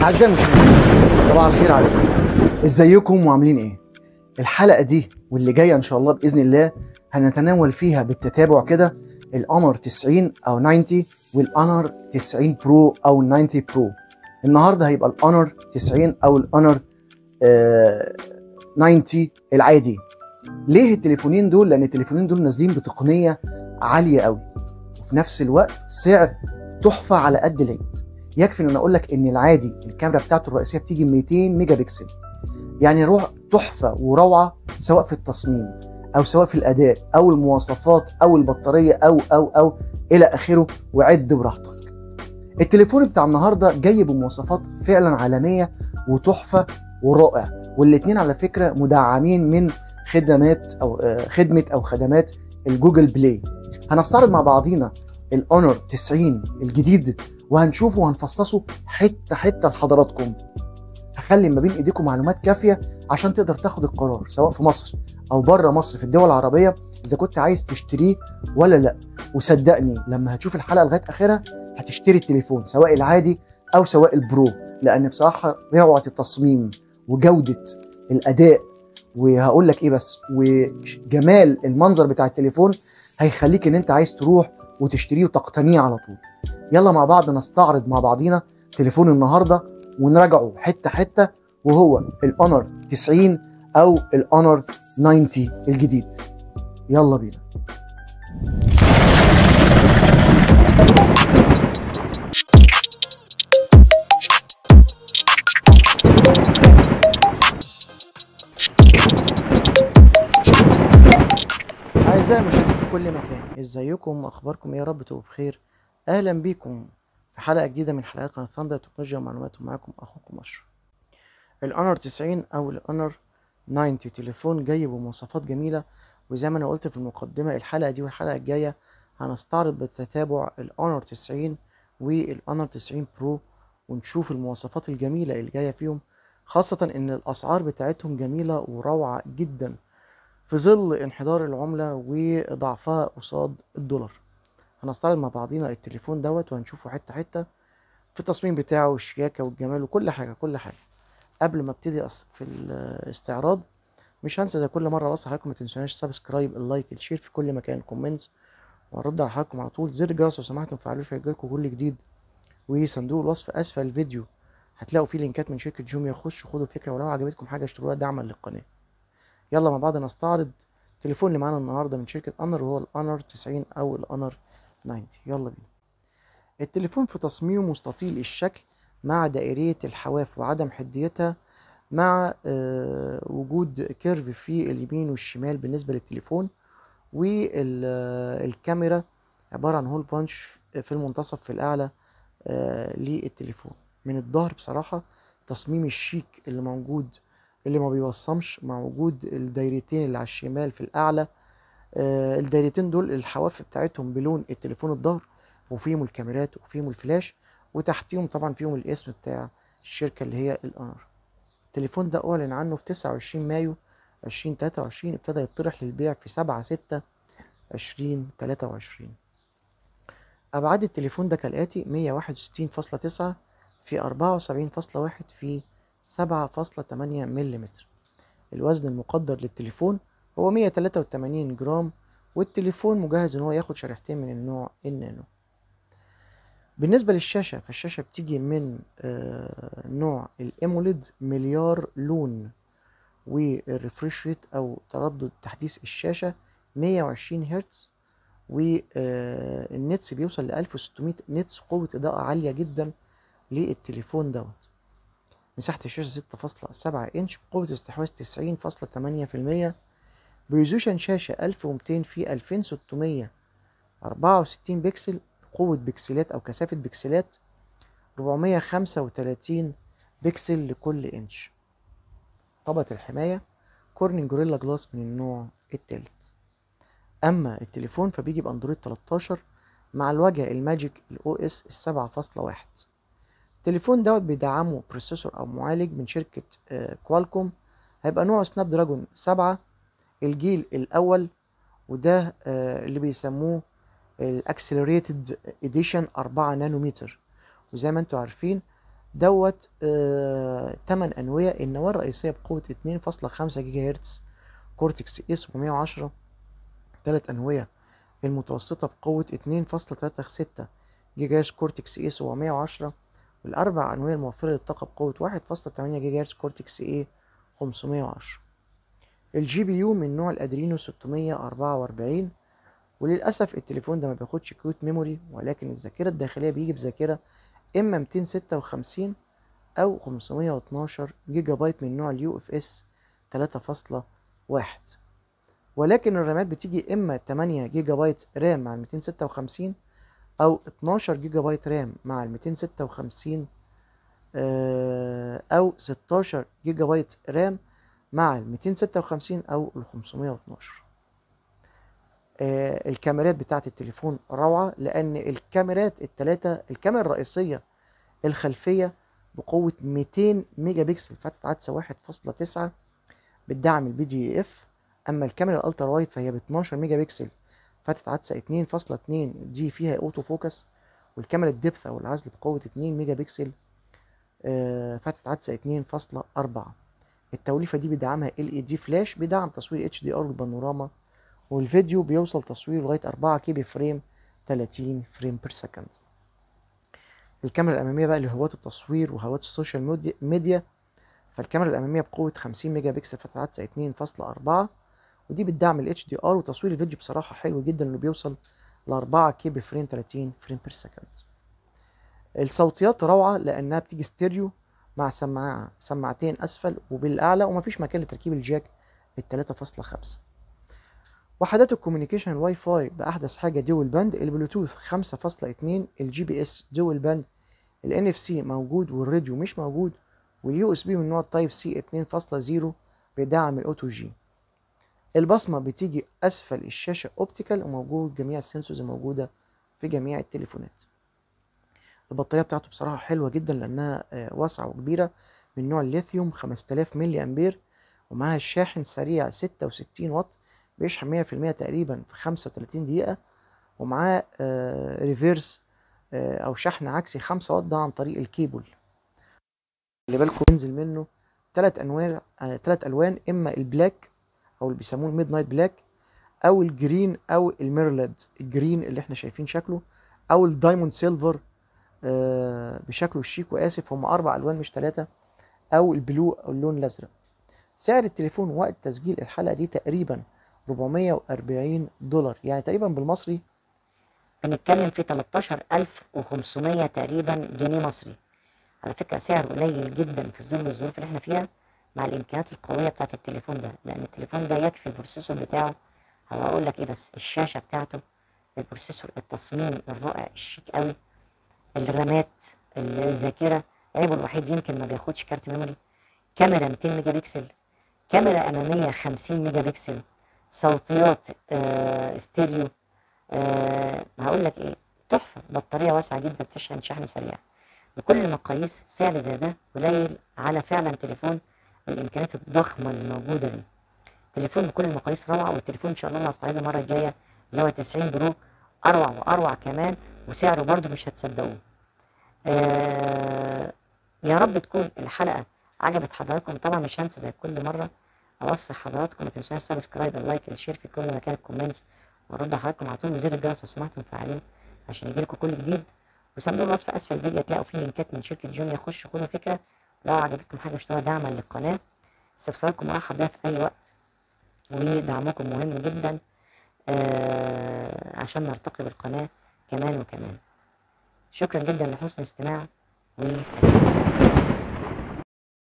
أعزائي المشاهدين صباح الخير عليكم ازيكم وعاملين ايه؟ الحلقة دي واللي جاية ان شاء الله بإذن الله هنتناول فيها بالتتابع كده الأونر 90 أو 90 والأونر 90 برو أو 90 برو النهاردة هيبقى الأونر 90 أو الأونر آه 90 العادي ليه التليفونين دول؟ لأن التليفونين دول نازلين بتقنية عالية قوي وفي نفس الوقت سعر تحفة على قد العيد يكفي ان انا اقول لك ان العادي الكاميرا بتاعته الرئيسيه بتيجي 200 ميجا بكسل يعني روح تحفه وروعه سواء في التصميم او سواء في الاداء او المواصفات او البطاريه او او او الى اخره وعد براحتك التليفون بتاع النهارده جاي بمواصفات فعلا عالميه وتحفه ورائع والاثنين على فكره مدعمين من خدمات او آه، خدمه او خدمات الجوجل بلاي هنستعرض مع بعضينا الاونر 90 الجديد وهنشوفه وهنفصصه حته حته لحضراتكم هخلي ما بين ايديكم معلومات كافيه عشان تقدر تاخد القرار سواء في مصر او بره مصر في الدول العربيه اذا كنت عايز تشتريه ولا لا وصدقني لما هتشوف الحلقه لغايه اخرها هتشتري التليفون سواء العادي او سواء البرو لان بصراحه روعه التصميم وجوده الاداء وهقول لك ايه بس وجمال المنظر بتاع التليفون هيخليك ان انت عايز تروح وتشتريه وتقتنيه على طول يلا مع بعض نستعرض مع بعضينا تليفون النهارده ونراجعه حته حته وهو الاونر 90 او الاونر 90 الجديد يلا بينا أعزائي المشاهدين في كل مكان ازيكم اخباركم يا رب تبقوا بخير اهلا بيكم في حلقه جديده من حلقات قناه ثاندر تكنولوجيا ومعلومات ومعاكم اخوكم اشرف الاونر 90 او الاونر 90 تليفون جاي بمواصفات جميله وزي ما انا قلت في المقدمه الحلقه دي والحلقه الجايه هنستعرض بالتتابع الاونر 90 والاونر 90 برو ونشوف المواصفات الجميله اللي جايه فيهم خاصه ان الاسعار بتاعتهم جميله وروعه جدا في ظل انحدار العملة وضعفها قصاد الدولار هنستعرض مع بعضينا التليفون دوت وهنشوفه حتة حتة في التصميم بتاعه والشياكة والجمال وكل حاجة كل حاجة قبل ما ابتدي أص- في الاستعراض مش هنسى زي كل مرة بس حضراتكم ما تنسوناش سبسكرايب اللايك الشير في كل مكان الكومنتس وهرد على حضراتكم على طول زر الجرس لو سمحتوا مفعلوش هيجيلكوا كل جديد وصندوق الوصف اسفل الفيديو هتلاقوا فيه لينكات من شركة جوميا خشوا خدوا فكرة ولو عجبتكم حاجة اشتروها دعما للقناة يلا مع بعض نستعرض التليفون اللي معانا النهارده من شركه انر وهو الانر 90 او الانر 90 يلا بينا التليفون في تصميمه مستطيل الشكل مع دائريه الحواف وعدم حديتها مع آه، وجود كيرف في اليمين والشمال بالنسبه للتليفون والكاميرا عباره عن هول بانش في المنتصف في الاعلى آه، للتليفون من الظهر بصراحه تصميم الشيك اللي موجود اللي ما بيوصمش مع وجود الدايرتين اللي على الشمال في الاعلى آه، الدايرتين دول الحواف بتاعتهم بلون التليفون الظهر وفيهم الكاميرات وفيهم الفلاش وتحتيهم طبعا فيهم الاسم بتاع الشركة اللي هي الانر التليفون ده اعلن عنه في 29 مايو 2023 ابتدى يطرح للبيع في 7 6 2023 ابعاد التليفون ده كالاتي 161.9 في 74.1 في 7.8 ملم الوزن المقدر للتليفون هو 183 جرام والتليفون مجهز ان هو ياخد شريحتين من النوع النانو بالنسبة للشاشة فالشاشة بتيجي من آه، نوع الاموليد مليار لون والريفريش ريت او تردد تحديث الشاشة 120 هرتز والنتس بيوصل ل 1600 نتس قوة إضاءة عالية جدا للتليفون دوت مساحة الشاشة 6.7 إنش بقوة استحواذ 90.8% بريزوشن شاشة 1200 في 2664 بكسل قوة بكسلات أو كثافة بكسلات 435 بكسل لكل إنش طبقة الحماية كورنينج جوريلا جلاس من النوع التالت أما التليفون فبيجي بأندرويد 13 مع الواجهة الماجيك الأو إس السبعة فاصلة واحد التليفون دوت بيدعمه بروسيسور او معالج من شركة آه، كوالكوم هيبقى نوعه سناب دراجون 7 الجيل الاول وده آه، اللي بيسموه الاكسلريتد اديشن 4 نانومتر وزي ما انتم عارفين دوت آه 8 انويه النواه الرئيسيه بقوه 2.5 جيجا هرتز كورتكس اي 710 ثلاث انويه المتوسطه بقوه 2.36 جيجا هرتز كورتكس اي 710 والاربع انويه الموفره للطاقه بقوه 1.8 جيجا هرتز كورتكس اي 510 الجي بي يو من نوع الادرينو 644 وللاسف التليفون ده ما بياخدش كروت ميموري ولكن الذاكره الداخليه بيجي بذاكره اما 256 او 512 جيجا بايت من نوع اليو اف اس 3.1 ولكن الرامات بتيجي اما 8 جيجا بايت رام مع ال 256 او 12 جيجا بايت رام مع ال 256 او 16 جيجا بايت رام مع ال 256 او ال 512 آه الكاميرات بتاعت التليفون روعة لأن الكاميرات التلاتة الكاميرا الرئيسية الخلفية بقوة 200 ميجا بكسل فتحة عدسة واحد فاصلة تسعة بتدعم البي دي اف أما الكاميرا الألترا وايد فهي ب 12 ميجا بكسل فتحة عدسة اتنين فاصلة اتنين دي فيها اوتو فوكس والكاميرا الدبث أو العزل بقوة اتنين ميجا بكسل آه فتحة عدسة اتنين فاصلة أربعة التوليفة دي بيدعمها ال اي دي فلاش بيدعم تصوير اتش دي ار والبانوراما والفيديو بيوصل تصوير لغاية 4 كي بي فريم 30 فريم بير سكند الكاميرا الأمامية بقى لهواة التصوير وهواة السوشيال ميديا فالكاميرا الأمامية بقوة 50 ميجا بكسل فتحة عدسة 2.4 ودي بتدعم ال HDR وتصوير الفيديو بصراحة حلو جدا انه بيوصل ل 4 كي بي فريم 30 فريم بير سكند الصوتيات روعة لأنها بتيجي ستيريو مع سماعة سماعتين أسفل وبالأعلى ومفيش مكان لتركيب الجاك ال 3.5 وحدات الكوميونيكيشن الواي فاي باحدث حاجه دول باند البلوتوث 5.2 الجي بي اس دول باند الان اف سي موجود والراديو مش موجود واليو اس بي من نوع تايب سي 2.0 بيدعم الاوتو جي البصمه بتيجي اسفل الشاشه اوبتيكال وموجود جميع السنسورز الموجوده في جميع التليفونات البطاريه بتاعته بصراحه حلوه جدا لانها واسعه وكبيره من نوع الليثيوم 5000 ملي امبير ومعها الشاحن سريع 66 واط بيشحن 100% تقريبا في 35 دقيقة ومعاه آه ريفيرس آه أو شحن عكسي 5 واط ده عن طريق الكيبل اللي بالكم ينزل منه ثلاث أنواع آه ثلاث ألوان إما البلاك أو اللي بيسموه الميد نايت بلاك أو الجرين أو الميرلد الجرين اللي احنا شايفين شكله أو الدايموند سيلفر آه بشكله الشيك وآسف هم أربع ألوان مش ثلاثة أو البلو أو اللون الأزرق سعر التليفون وقت تسجيل الحلقة دي تقريبا 440 دولار يعني تقريبا بالمصري بنتكلم في 13500 تقريبا جنيه مصري على فكرة سعر قليل جدا في ظل الظروف اللي احنا فيها مع الامكانيات القوية بتاعت التليفون ده لان التليفون ده يكفي البروسيسور بتاعه هبقى اقول لك ايه بس الشاشة بتاعته البروسيسور التصميم الرائع الشيك قوي الرامات الذاكرة عيبه الوحيد يمكن ما بياخدش كارت ميموري كاميرا 200 ميجا بكسل كاميرا امامية 50 ميجا بكسل صوتيات آه ستيريو آه هقول لك ايه تحفه بطاريه واسعه جدا بتشحن شحن سريع بكل المقاييس سعر زي ده قليل على فعلا تليفون بالامكانيات الضخمه اللي موجوده دي تليفون بكل المقاييس روعه والتليفون ان شاء الله هستعرضه المره الجايه اللي هو 90 برو اروع واروع كمان وسعره برضه مش هتصدقوه آه يا رب تكون الحلقه عجبت حضراتكم طبعا مش هنسى زي كل مره اوصي حضراتكم ما تنسوش سبسكرايب اللايك الشير في كل مكان الكومنتس وارد حضراتكم على طول وزر الجرس لو سمحتوا مفعلين عشان يجيلكم كل جديد وصندوق الوصف اسفل الفيديو هتلاقوا فيه لينكات من شركه جوميا خشوا خدوا فكره لو عجبتكم حاجه اشتروا دعما للقناه استفساراتكم مرحب بيها في اي وقت ودعمكم مهم جدا آه عشان نرتقي بالقناه كمان وكمان شكرا جدا لحسن الاستماع وسلام